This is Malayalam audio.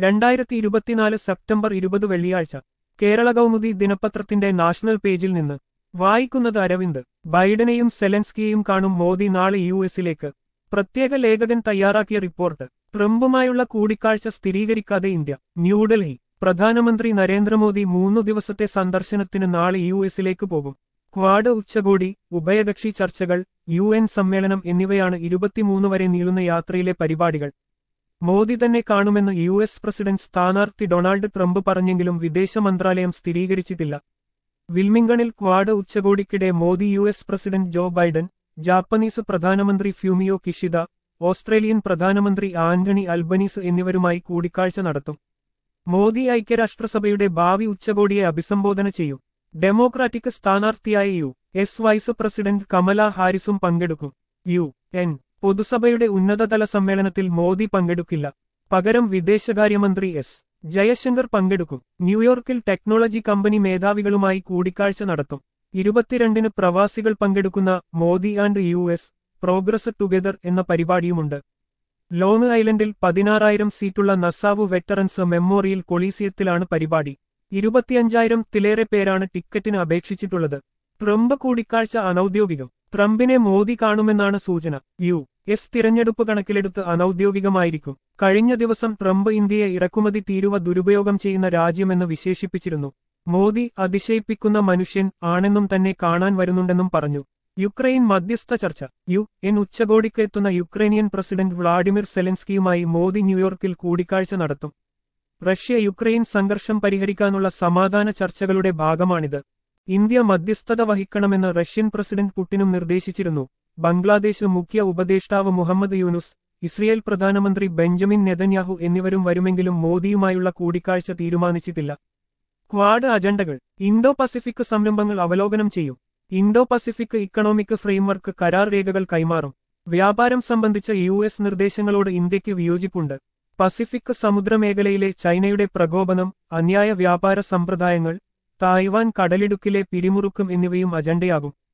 രണ്ടായിരത്തി ഇരുപത്തിനാല് സെപ്റ്റംബർ ഇരുപത് വെള്ളിയാഴ്ച കേരള കൗമുദി ദിനപത്രത്തിന്റെ നാഷണൽ പേജിൽ നിന്ന് വായിക്കുന്നത് അരവിന്ദ് ബൈഡനെയും സെലൻസ്കിയെയും കാണും മോദി നാളെ യു എസിലേക്ക് പ്രത്യേക ലേഖകൻ തയ്യാറാക്കിയ റിപ്പോർട്ട് ട്രംപുമായുള്ള കൂടിക്കാഴ്ച സ്ഥിരീകരിക്കാതെ ഇന്ത്യ ന്യൂഡൽഹി പ്രധാനമന്ത്രി നരേന്ദ്രമോദി മൂന്നു ദിവസത്തെ സന്ദർശനത്തിന് നാളെ യു എസിലേക്ക് പോകും ക്വാഡ് ഉച്ചകോടി ഉഭയകക്ഷി ചർച്ചകൾ യു എൻ സമ്മേളനം എന്നിവയാണ് ഇരുപത്തിമൂന്ന് വരെ നീളുന്ന യാത്രയിലെ പരിപാടികൾ മോദി തന്നെ കാണുമെന്ന് യു എസ് പ്രസിഡന്റ് സ്ഥാനാർത്ഥി ഡൊണാൾഡ് ട്രംപ് പറഞ്ഞെങ്കിലും വിദേശ മന്ത്രാലയം സ്ഥിരീകരിച്ചിട്ടില്ല വിൽമിംഗണിൽ ക്വാഡ് ഉച്ചകോടിക്കിടെ Modi U S president Joe Biden Japanese പ്രധാനമന്ത്രി ഫ്യൂമിയോ കിഷിദ ഓസ്ട്രേലിയൻ പ്രധാനമന്ത്രി ആന്റണി അൽബനീസ് എന്നിവരുമായി കൂടിക്കാഴ്ച നടത്തും മോദി ഐക്യരാഷ്ട്രസഭയുടെ ഭാവി ഉച്ചകോടിയെ അഭിസംബോധന ചെയ്യും ഡെമോക്രാറ്റിക് സ്ഥാനാർത്ഥിയായ U S vice president Kamala ഹാരിസും പങ്കെടുക്കും യു എൻ പൊതുസഭയുടെ ഉന്നതതല സമ്മേളനത്തിൽ മോദി പങ്കെടുക്കില്ല പകരം വിദേശകാര്യമന്ത്രി എസ് ജയശങ്കർ പങ്കെടുക്കും ന്യൂയോർക്കിൽ ടെക്നോളജി കമ്പനി മേധാവികളുമായി കൂടിക്കാഴ്ച നടത്തും ഇരുപത്തിരണ്ടിന് പ്രവാസികൾ പങ്കെടുക്കുന്ന Modi and U S progress together എന്ന പരിപാടിയുമുണ്ട് ലോങ് ഐലൻഡിൽ പതിനാറായിരം സീറ്റുള്ള നസാവു വെറ്ററൻസ് മെമ്മോറിയൽ കൊളീസിയത്തിലാണ് പരിപാടി ഇരുപത്തിയഞ്ചായിരം തിലേറെ പേരാണ് ടിക്കറ്റിന് അപേക്ഷിച്ചിട്ടുള്ളത് ട്രംപ് കൂടിക്കാഴ്ച അനൌദ്യോഗികം ട്രംപിനെ മോദി കാണുമെന്നാണ് സൂചന യു എസ് തിരഞ്ഞെടുപ്പ് കണക്കിലെടുത്ത് അനൌദ്യോഗികമായിരിക്കും കഴിഞ്ഞ ദിവസം ട്രംപ് ഇന്ത്യയെ ഇറക്കുമതി തീരുവ ദുരുപയോഗം ചെയ്യുന്ന രാജ്യമെന്ന് വിശേഷിപ്പിച്ചിരുന്നു മോദി അതിശയിപ്പിക്കുന്ന മനുഷ്യൻ ആണെന്നും തന്നെ കാണാൻ വരുന്നുണ്ടെന്നും പറഞ്ഞു യുക്രൈൻ മധ്യസ്ഥ ചർച്ച യു എൻ ഉച്ചകോടിക്ക് എത്തുന്ന യുക്രൈനിയൻ പ്രസിഡന്റ് വ്ളാഡിമിർ സെലൻസ്കിയുമായി മോദി ന്യൂയോർക്കിൽ കൂടിക്കാഴ്ച നടത്തും റഷ്യ യുക്രൈൻ സംഘർഷം പരിഹരിക്കാനുള്ള സമാധാന ചർച്ചകളുടെ ഭാഗമാണിത് ഇന്ത്യ മധ്യസ്ഥത വഹിക്കണമെന്ന് റഷ്യൻ പ്രസിഡന്റ് പുടിനും നിർദ്ദേശിച്ചിരുന്നു ബംഗ്ലാദേശ് മുഖ്യ ഉപദേഷ്ടാവ് മുഹമ്മദ് യൂനുസ് ഇസ്രയേൽ പ്രധാനമന്ത്രി ബെഞ്ചമിൻ നെതന്യാഹു എന്നിവരും വരുമെങ്കിലും മോദിയുമായുള്ള കൂടിക്കാഴ്ച തീരുമാനിച്ചിട്ടില്ല ക്വാഡ് അജണ്ടകൾ ഇന്തോ പസഫിക് സംരംഭങ്ങൾ അവലോകനം ചെയ്യും ഇന്തോ പസഫിക് ഇക്കണോമിക് ഫ്രെയിംവർക്ക് കരാർ രേഖകൾ കൈമാറും വ്യാപാരം സംബന്ധിച്ച യു എസ് നിർദ്ദേശങ്ങളോട് ഇന്ത്യക്ക് വിയോജിപ്പുണ്ട് പസഫിക് സമുദ്രമേഖലയിലെ ചൈനയുടെ പ്രകോപനം അന്യായ വ്യാപാര സമ്പ്രദായങ്ങൾ തായ്വാൻ കടലിടുക്കിലെ പിരിമുറുക്കം എന്നിവയും അജണ്ടയാകും